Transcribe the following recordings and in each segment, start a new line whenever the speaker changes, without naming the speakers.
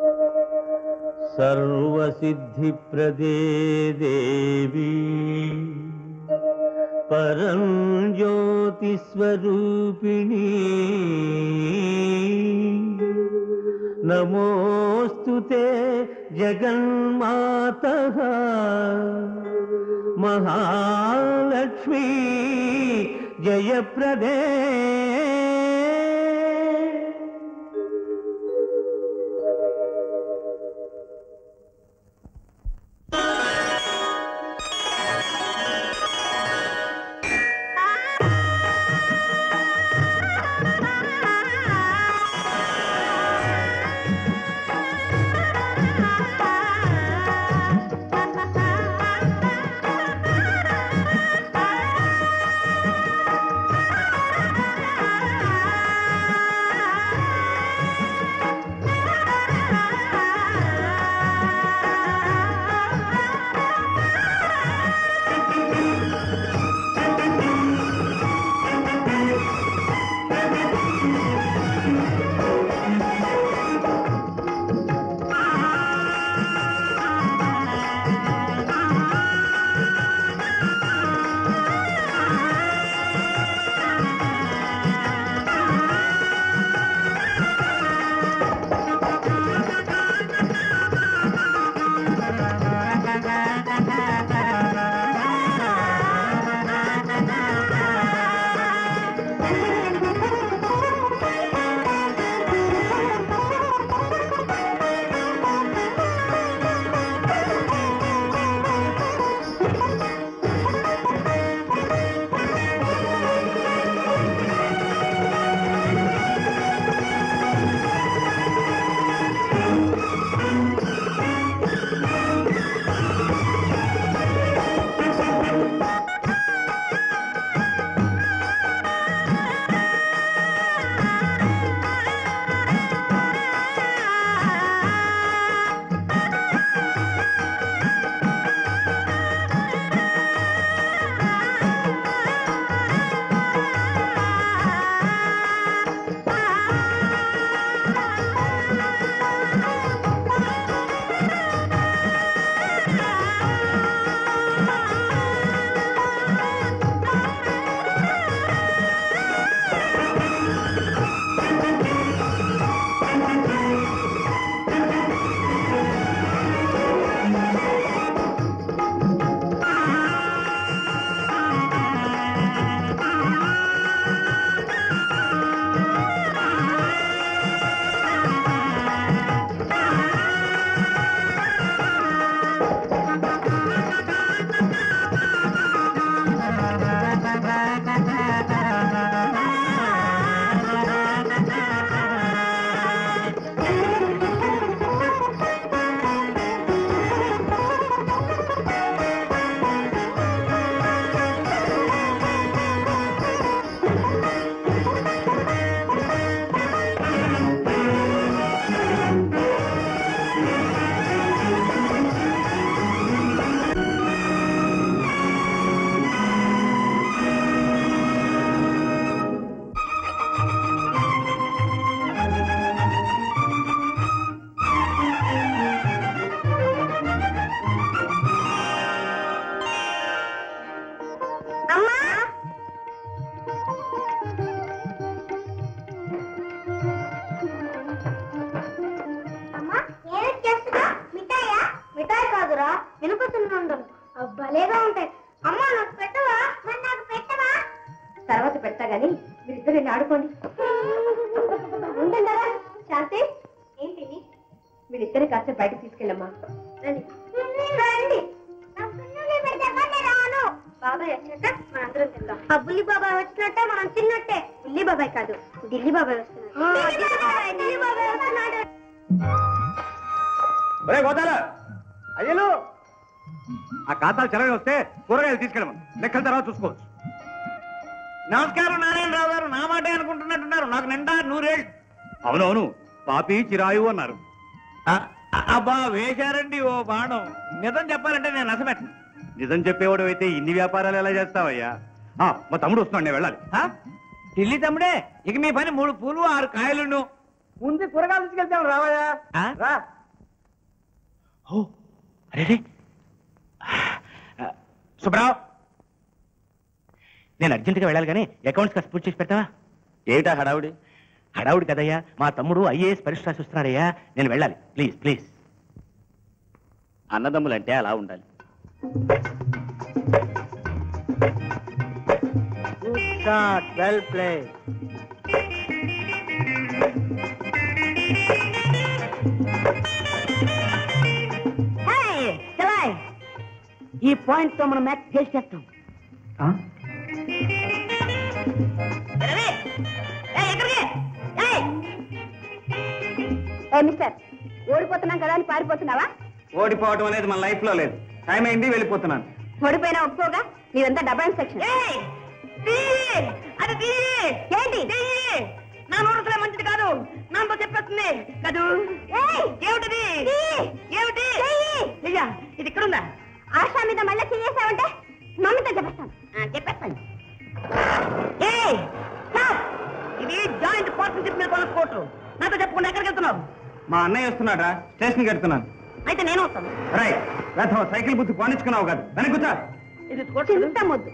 సర్వసిద్ధిప్రదే దేవి పరం జ్యోతిస్వరూపిణి నమోऽस्तु ते జగన్మాతः మహాలక్ష్మీ జయప్రదే
భలేగా ఉంటాయి అమ్మా నాకు పెట్టవా మరి నాకు పెట్టవా తర్వాత పెడతా గాని మీరిద్దరు వెళ్ళి ఆడుకోండి ఉండండి శాంతి ఏంటి మీరిద్దరు కాస్త బయటకు తీసుకెళ్ళమ్మా రండి రండి బాబాయ్ వచ్చాక మనందరం తిందాం ఆ బుల్లి బాబాయ్ వచ్చినట్టే మనం తిన్నట్టే బుల్లి బాబాయ్ కాదు ఢిల్లీ బాబాయ్ వస్తున్నాడు ఢిల్లీ బాబాయ్ వస్తున్నాడు
ఒరే గోదాల అయ్యలు ఆ ఖాతాలు చెరవి వస్తే కూరగాయలు తీసుకెళ్ళమను లెక్కల తర్వాత చూసుకోవచ్చు
నమస్కారం నారాయణరావు గారు నా మాటే అనుకుంటున్నట్టున్నారు నాకు నిండా నూరేళ్ళు
అవునవును పాపి చిరాయు అన్నారు
ఆ, అబ్బా వేశారండి ఓ బాణం నిజం చెప్పాలంటే నేను నసమెట్టను
నిజం చెప్పేవాడు అయితే ఇన్ని వ్యాపారాలు ఎలా చేస్తావయ్యా ఆ, మా తమ్ముడు వస్తున్నాడు నేను వెళ్ళాలి
ఆ? ఢిల్లీ తమ్ముడే ఇక మీ పని మూడు పూలు ఆరు కాయలుండు ముందు కూరగాయలు తీసుకెళ్తాను రావయ్యా
ఆ?
రా
ఓ అరే సుబ్రావ్ నేను అర్జెంటుగా వెళ్ళాలి కానీ అకౌంట్స్ కాస్త పూర్తి చేసి పెడతావా
ఏమిటా హడావుడి
హడావుడి కదయ్యా మా తమ్ముడు ఐఏఎస్ పరీక్ష రాసి వస్తున్నాడయ్యా నేను వెళ్ళాలి ప్లీజ్ ప్లీజ్
అన్నదమ్ములంటే అలా ఉండాలి
వెల్ ప్లే
ఈ పాయింట్ తో మనం మ్యాచ్ చేసేస్తాం మిస్టర్ ఓడిపోతున్నాం కదా అని పారిపోతున్నావా
ఓడిపోవడం అనేది మన లైఫ్ లో లేదు టైం అయింది వెళ్ళిపోతున్నాను
ఓడిపోయినా ఒప్పుకోగా నీదంతా డబల్ సెక్షన్ అది ఏంటి నా నోరుసలే మంచిది కాదు నాతో చెప్పేస్తుంది కాదు ఏమిటిది ఏమిటి అయ్యా ఇది ఇక్కడ ఉందా ఆశా మీద మళ్ళీ చేసావంటే మమ్మీతో చెప్పేస్తాను చెప్పేస్తాను ఏయ్, stop! ఇది జాయింట్ పార్ట్నర్షిప్ మీద కొన్న కోర్టు నాతో చెప్పకుండా ఎక్కడికి వెళ్తున్నావు
మా అన్నయ్య వస్తున్నాడా స్టేషన్కి వెళ్తున్నాను
అయితే నేను వస్తాను
రై రథం సైకిల్ బుద్ధి పానించుకున్నావు కాదు వెనక్కి కూర్చో
ఇది చింత ముద్దు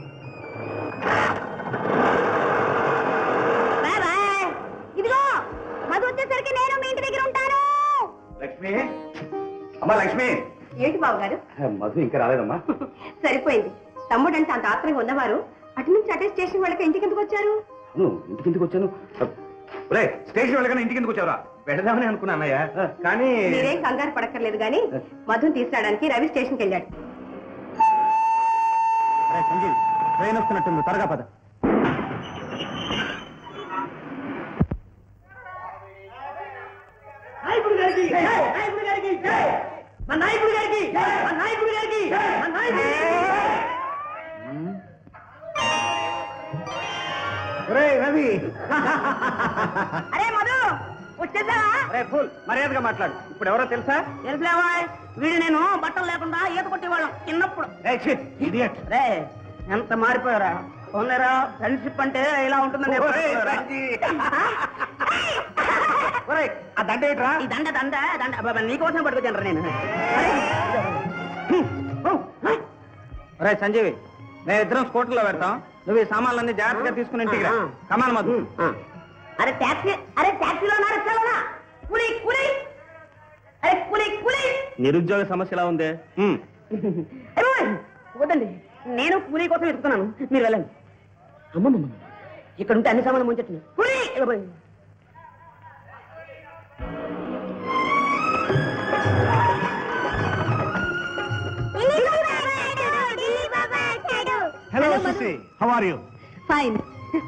బాయ్ బాయ్. ఇదిగో మధు వచ్చేసరికి నేను మీ ఇంటి దగ్గర ఉంటాను
లక్ష్మి అమ్మా లక్ష్మి
ఏంటి బాబు గారు
మధు ఇంకా రాలేదమ్మా
సరిపోయింది తమ్ముడు అంటే అంత ఆత్రంగా ఉన్నవారు అటు నుంచి అటే స్టేషన్ వాళ్ళకి ఇంటికి ఎందుకు వచ్చారు
అవును ఇంటికి ఎందుకు వచ్చాను రే స్టేషన్ వెళ్ళగానే ఇంటికి ఎందుకు వచ్చావురా వెళదామని అనుకున్నా అన్నయ్య కానీ
మీరేం కంగారు పడక్కర్లేదు కానీ మధుని తీసుకురావడానికి రవి స్టేషన్కి వెళ్ళాడు
రే, సంజీవ్ ట్రైన్ వస్తున్నట్టుంది త్వరగా పద
నాయకుడు గారికి నాయకుడు గారికి మా నాయకుడు గారికి మా నాయకుడు గారికి మా నాయకుడు
రవి
అరే మధు వచ్చేసావా
రే ఫుల్ మర్యాదగా మాట్లాడు ఇప్పుడు ఎవరో తెలుసా
తెలుసులేవా వీడు నేను బట్టలు లేకుండా ఈత కొట్టేవాళ్ళం చిన్నప్పుడు
ఇడియట్
రే ఎంత మారిపోయారా పోలేరా ఫ్రెండ్షిప్ అంటే ఇలా ఉంటుందని ఎప్పుడు అనుకోలేరా?
ఆ దండ ఏంట్రా
ఈ దండ దండ దండ అబ్బబ్బ, నీకోసం పట్టుకొచ్చాను నేను
రే సంజీవి మేము ఇద్దరం స్కూటర్లో పెడతాం నువ్వు ఈ సామాన్లన్నీ జాగ్రత్తగా తీసుకుని ఇంటికి రా కమాన్ మధు
అరే ట్యాక్సీ అరే ట్యాక్సీలో రిక్షాలోనా కూలి కూలి అరే కూలి కూలి
నిరుద్యోగ సమస్య ఎలా ఉంది
అయ్యో, వద్దండి నేను కూలీ కోసం వెతుకుతున్నాను మీరు వెళ్ళండి అమ్మమ్మ ఇక్కడ ఉంటే అన్ని సామాన్లు ముంచెట్టు కూలీ ఇవ్వబోయ్.
Hello Susi how are you
fine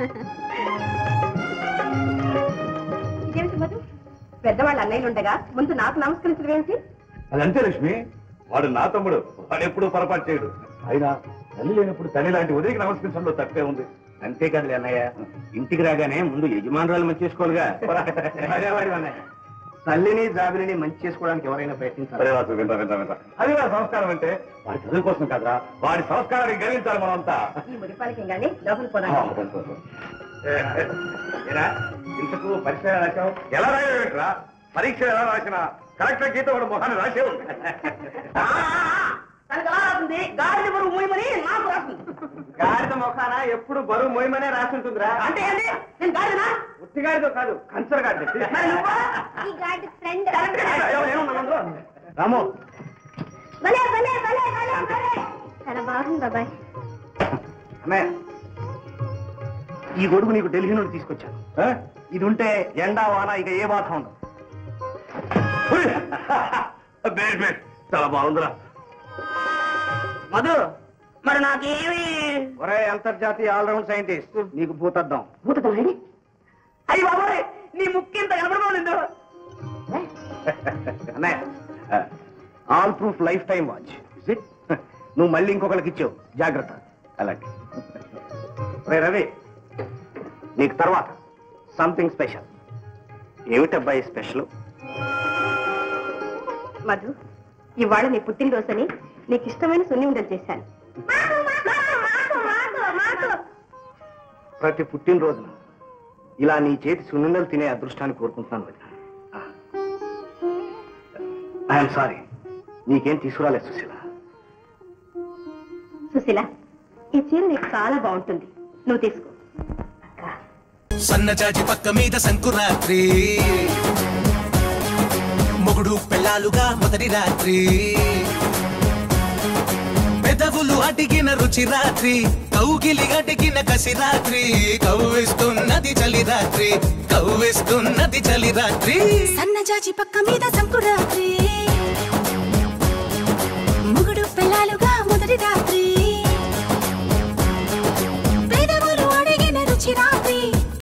ఇదేమిటి మధు పెద్దవాళ్ళ అన్నయ్యలు ఉండగా ముందు నాకు నమస్కరించడం ఏమిటి
అదంతే లక్ష్మి వాడు నా తమ్ముడు వాడు ఎప్పుడు పొరపాటు చేయడు అయినా తల్లి లేనప్పుడు తల్లి లాంటి ఉదయకి నమస్కరించడంలో తప్పే ఉంది అంతేకాదులే అన్నయ్య ఇంటికి రాగానే ముందు యజమానురాలు మంచి చేసుకోవాలిగా
అదేవాడి అన్నయ్య. తల్లిని జాబిలిని మంచి చేసుకోవడానికి ఎవరైనా ప్రయత్నించారు
అది నా సంస్కారం అంటే వాడి చదువు కోసం కాదురా వాడి సంస్కారాన్ని గెలించాలి మనమంతా
ఈ ముడిపాలకి కానీ లోపలికి పోదాం
ఏరా, ఇంతకు పరీక్ష ఎలా రాశావు ఎలా రాయరా పరీక్ష ఎలా రాసినా కరెక్ట్ గీత వాడు మొహాన్ని రాసే ఉంది
తనకు ఎలా రాస్తుంది గాడిద బరువు మూయమని నాకు రాస్తుంది
గాడిద ముఖాన ఎప్పుడు బరువు మోయమనే రాసి ఉంటుందిరా
అంటే ఏంటి నేను గాడిదనా
ఉట్టిగాడితో కాదు కంచర్ గాడిద
మరి నువ్వా? ఈ గాడిద ఫ్రెండ్
రాము
భలే భలే భలే భలే భలే చాలా బాగుంది బాబాయ్
అన్నయ్య ఈ గొడుగు నీకు ఢిల్లీ నుండి తీసుకొచ్చాను
ఆ?
ఇది ఉంటే ఎండా వాన ఇక ఏ బాధ ఉండదు
ఉయ్! బేట్ బేట్ చాలా బాగుందిరా
మధు మరి నాకేమి
ఒరే అంతర్జాతీయ ఆల్రౌండ్ సైంటిస్ట్ నీకు భూతద్దం
భూతదండి అయ్యి బాబాయ్ నీ ముక్కింత కనబడలేదు
అన్నయ్య all proof life time watch నువ్వు మళ్ళీ ఇంకొకరికి ఇచ్చావు జాగ్రత్త అలాగే రే రవి నీకు తర్వాత సంథింగ్ స్పెషల్ ఏమిటబ్బాయి స్పెషల్
మధు ఇవాళ నీ పుట్టినరోజని నీకు ఇష్టమైన సున్ని ఉండలు చేశాను
ప్రతి పుట్టినరోజున
ఇలా నీ చేతి సున్నుండలు తినే అదృష్టాన్ని కోరుకుంటున్నాను వదిన ఐఎమ్ సారీ నీకేం తీసుకురాలేదు సుశీల
సుశీల ఈ చీర నీకు చాలా బాగుంటుంది నువ్వు తీసుకో
సన్నజాజి పక్క మీద సంకురాత్రి మొగుడు పెళ్ళాలుగా మొదటి రాత్రి పెదవులు అడిగిన రుచి రాత్రి కౌగిలి అడిగిన కసి రాత్రి కవ్విస్తున్నది చలి రాత్రి కవ్విస్తున్నది చలి రాత్రి
సన్నజాజి పక్క మీద సంకురాత్రి